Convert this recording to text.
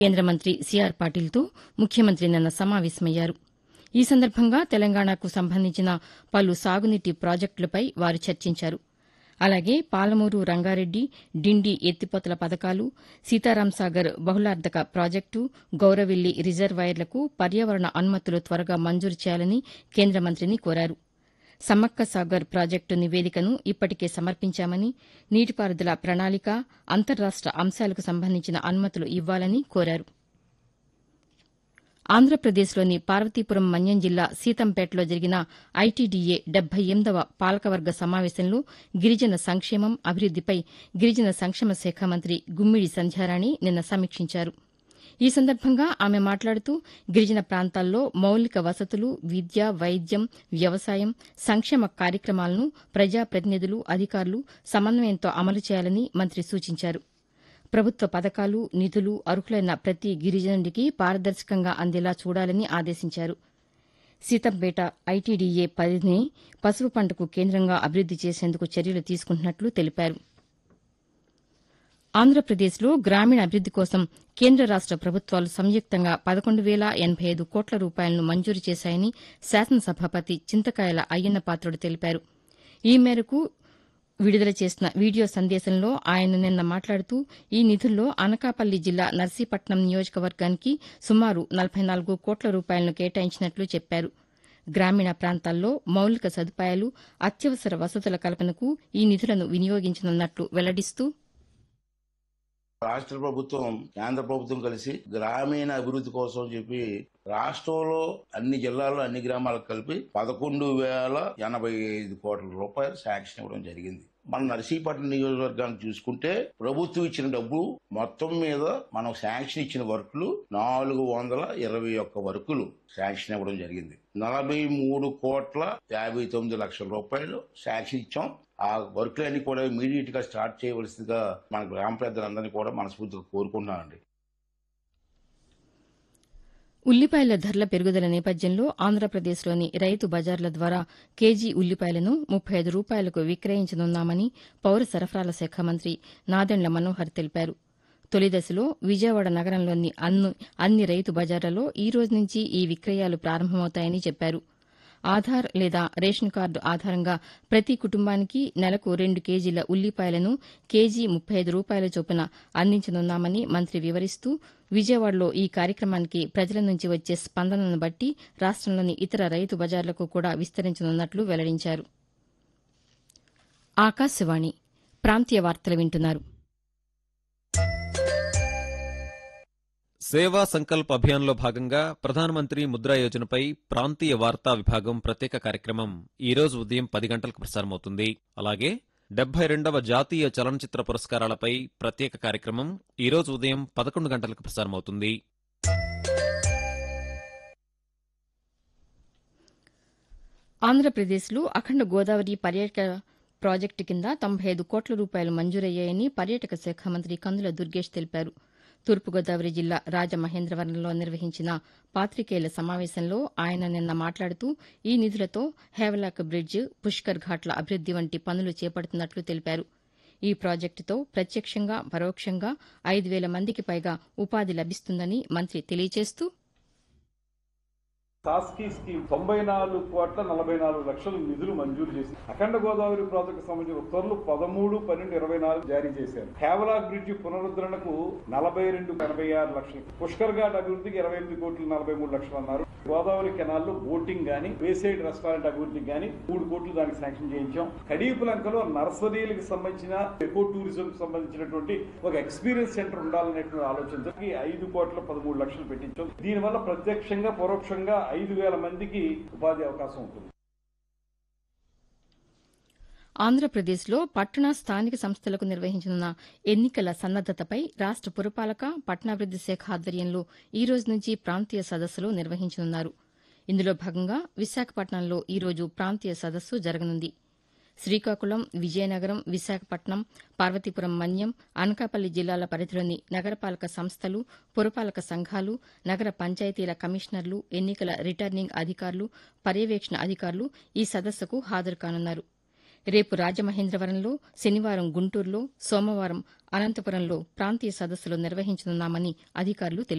కేంద్ర మంత్రి సీఆర్ పాటిల్తో ముఖ్యమంత్రి నిన్న సమావేశమయ్యారు ఈ సందర్భంగా తెలంగాణకు సంబంధించిన పలు సాగునీటి ప్రాజెక్టులపై వారు చర్చించారు అలాగే పాలమూరు రంగారెడ్డి డిండి ఎత్తిపోతల పథకాలు సీతారాంసాగర్ బహుళార్ధక ప్రాజెక్టు గౌరవిల్లి రిజర్వాయర్లకు పర్యావరణ అనుమతులు త్వరగా మంజూరు చేయాలని కేంద్ర మంత్రిని కోరారు సమ్మక్క సాగర్ ప్రాజెక్టు నివేదికను ఇప్పటికే సమర్పించామని నీటిపారుదల ప్రణాళిక అంతర్రాష్ట అంశాలకు సంబంధించిన అనుమతులు ఇవ్వాలని కోరారు ఆంధ్రప్రదేశ్లోని పార్వతీపురం మన్యం జిల్లా సీతంపేటలో జరిగిన ఐటీడీఏ డెబ్బై ఎనిమిదవ పాలకవర్గ సమావేశంలో గిరిజన సంక్షేమం అభివృద్దిపై గిరిజన సంక్షేమ శాఖ మంత్రి గుమ్మిడి సంధ్యారాణి నిన్న సమీక్షించారు ఈ సందర్భంగా ఆమె మాట్లాడుతూ గిరిజన ప్రాంతాల్లో మౌలిక వసతులు విద్య వైద్యం వ్యవసాయం సంక్షేమ కార్యక్రమాలను ప్రజాప్రతినిధులు అధికారులు సమన్వయంతో అమలు చేయాలని మంత్రి సూచించారు ప్రభుత్వ పథకాలు నిధులు అర్హులైన ప్రతి గిరిజనుడికి పారదర్శకంగా అందేలా చూడాలని ఆదేశించారు సీతంపేట ఐటీడీఏ పరిధిని పసుపు పంటకు కేంద్రంగా అభివృద్ది చేసేందుకు చర్యలు తీసుకుంటున్నట్లు తెలిపారు ఆంధ్రప్రదేశ్లో గ్రామీణ అభివృద్ది కోసం కేంద్ర రాష్ట ప్రభుత్వాలు సంయుక్తంగా పదకొండు వేల ఎనబై ఐదు కోట్ల రూపాయలను మంజూరు చేశాయని శాసనసభాపతి చింతకాయల అయ్యన్న పాత్రుడు తెలిపారు ఈ మేరకు విడుదల చేసిన వీడియో సందేశంలో ఆయన నిన్న మాట్లాడుతూ ఈ నిధుల్లో అనకాపల్లి జిల్లా నర్సీపట్నం నియోజకవర్గానికి సుమారు నలభై నాలుగు కోట్ల రూపాయలను కేటాయించినట్లు చెప్పారు గ్రామీణ ప్రాంతాల్లో మౌలిక సదుపాయాలు అత్యవసర వసతుల కల్పనకు ఈ నిధులను వినియోగించనున్నట్లు వెల్లడిస్తూ రాష్ట్ర ప్రభుత్వం కేంద్ర ప్రభుత్వం కలిసి గ్రామీణ అభివృద్ధి కోసం చెప్పి రాష్ట్రంలో అన్ని జిల్లాల్లో అన్ని గ్రామాలకు కలిపి పదకొండు వేల ఎనభై ఐదు కోట్ల రూపాయలు శాంక్షన్ ఇవ్వడం జరిగింది మన నర్సీపట్నం నియోజకవర్గాన్ని చూసుకుంటే ప్రభుత్వం ఇచ్చిన డబ్బు మొత్తం మీద మనం శాంక్షన్ ఇచ్చిన వర్కులు నాలుగు వందల ఇరవై ఒక్క వర్కులు శాంక్షన్ ఇవ్వడం జరిగింది నలభై మూడు కోట్ల యాభై తొమ్మిది లక్షల రూపాయలు శాంక్షన్ ఇచ్చాం ఆ వర్క్లన్నీ కూడా ఇమీడియట్ గా స్టార్ట్ చేయవలసిందిగా మన గ్రామ పెద్దలందరినీ కూడా మనస్ఫూర్తిగా కోరుకుంటున్నానండి ఉల్లిపాయల ధరల పెరుగుదల నేపథ్యంలో ఆంధ్రప్రదేశ్లోని రైతు బజార్ల ద్వారా కేజీ ఉల్లిపాయలను ముప్పై ఐదు రూపాయలకు విక్రయించనున్నామని పౌర సరఫరాల శాఖ మంత్రి నాదెండ్ల మనోహర్ తెలిపారు తొలి దశలో విజయవాడ నగరంలోని అన్ని అన్ని రైతు బజార్లలో ఈ రోజు నుంచి ఈ విక్రయాలు ప్రారంభమవుతాయని చెప్పారు ఆధార్ లేదా రేషన్ కార్డు ఆధారంగా ప్రతి కుటుంబానికి నెలకు రెండు కేజీల ఉల్లిపాయలను కేజీ ముప్పై ఐదు రూపాయల చొప్పున అందించనున్నామని మంత్రి వివరిస్తూ విజయవాడలో ఈ కార్యక్రమానికి ప్రజల నుంచి వచ్చే స్పందనను బట్టి రాష్టంలోని ఇతర రైతు బజార్లకు కూడా విస్తరించనున్నట్లు వెల్లడించారు ఆకాశవాణి ప్రాంతీయ వార్తలు వింటున్నారు సేవా సంకల్ప్ అభియాన్లో భాగంగా ప్రధానమంత్రి ముద్రా యోజనపై ప్రాంతీయ వార్తా విభాగం ప్రత్యేక కార్యక్రమం ఈ రోజు ఉదయం పది గంటలకు ప్రసారమవుతుంది అలాగే డెబ్బై రెండవ జాతీయ చలనచిత్ర పురస్కారాలపై ప్రత్యేక కార్యక్రమం ఈ రోజు ఉదయం పదకొండు గంటలకు ప్రసారమవుతుంది ఆంధ్రప్రదేశ్లో అఖండ గోదావరి పర్యాటక ప్రాజెక్టు కింద తొంభై ఐదు కోట్ల రూపాయలు మంజూరయ్యాయని పర్యాటక శాఖ మంత్రి కందుల దుర్గేష్ తెలిపారు తూర్పుగోదావరి జిల్లా రాజమహేంద్రవరంలో నిర్వహించిన పాతికేయుల సమావేశంలో ఆయన నిన్న మాట్లాడుతూ ఈ నిధులతో హేవలాక్ బ్రిడ్జ్ పుష్కర్ ఘాట్ల అభివృద్ది వంటి పనులు చేపడుతున్నట్లు తెలిపారు ఈ ప్రాజెక్టుతో ప్రత్యక్షంగా పరోక్షంగా ఐదు వేల మందికి పైగా ఉపాధి లభిస్తుందని మంత్రి తెలియజేస్తూ సాస్కీ స్కీమ్ తొంభై నాలుగు కోట్ల నలభై నాలుగు లక్షల నిధులు మంజూరు చేసి అఖండ గోదావరి ప్రాజెక్టు సంబంధించిన ఉత్తర్వులు పదమూడు పన్నెండు ఇరవై నాలుగు జారీ చేశారు హేవలాక్ బ్రిడ్జ్ పునరుద్ధరణకు నలభై రెండు ఎనభై ఆరు లక్షలు పుష్కర్ ఘాట్ అభివృద్ధికి ఇరవై ఎనిమిది కోట్లు నలభై మూడు లక్షలు అన్నారు గోదావరి కెనాల్లో బోటింగ్ గానీ వేసైడ్ రెస్టారెంట్ అభివృద్ధికి గానీ మూడు కోట్లు దానికి శాంక్షన్ చేయించాం కడీపులంకలో నర్సరీలకు సంబంధించిన ఎకో టూరిజం సంబంధించినటువంటి ఒక ఎక్స్పీరియన్స్ సెంటర్ ఉండాలనేటువంటి ఆలోచనతో ఈ ఐదు కోట్ల పదమూడు లక్షలు పెట్టించాం దీనివల్ల ప్రత్యక్షంగా పరోక్షంగా ఐదు వేల మందికి ఉపాధి అవకాశం ఉంటుంది ఆంధ్రప్రదేశ్లో పట్టణ స్థానిక సంస్థలకు నిర్వహించనున్న ఎన్నికల సన్నద్దతపై రాష్ట పురపాలక పట్టణాభివృద్ది శాఖ ఆధ్వర్యంలో ఈ రోజు నుంచి ప్రాంతీయ సదస్సులు నిర్వహించనున్నారు ఇందులో భాగంగా విశాఖపట్నంలో ఈ రోజు ప్రాంతీయ సదస్సు జరగనుంది శ్రీకాకుళం విజయనగరం విశాఖపట్నం పార్వతీపురం మన్యం అనకాపల్లి జిల్లాల పరిధిలోని నగరపాలక సంస్థలు పురపాలక సంఘాలు నగర పంచాయతీల కమిషనర్లు ఎన్నికల రిటర్నింగ్ అధికారులు పర్యవేక్షణ అధికారులు ఈ సదస్సుకు హాజరు కానున్నారు రేపు రాజమహేంద్రవరంలో శనివారం గుంటూరులో సోమవారం అనంతపురంలో ప్రాంతీయ సదస్సులు నిర్వహించనున్నామని అధికారులు తెలిపారు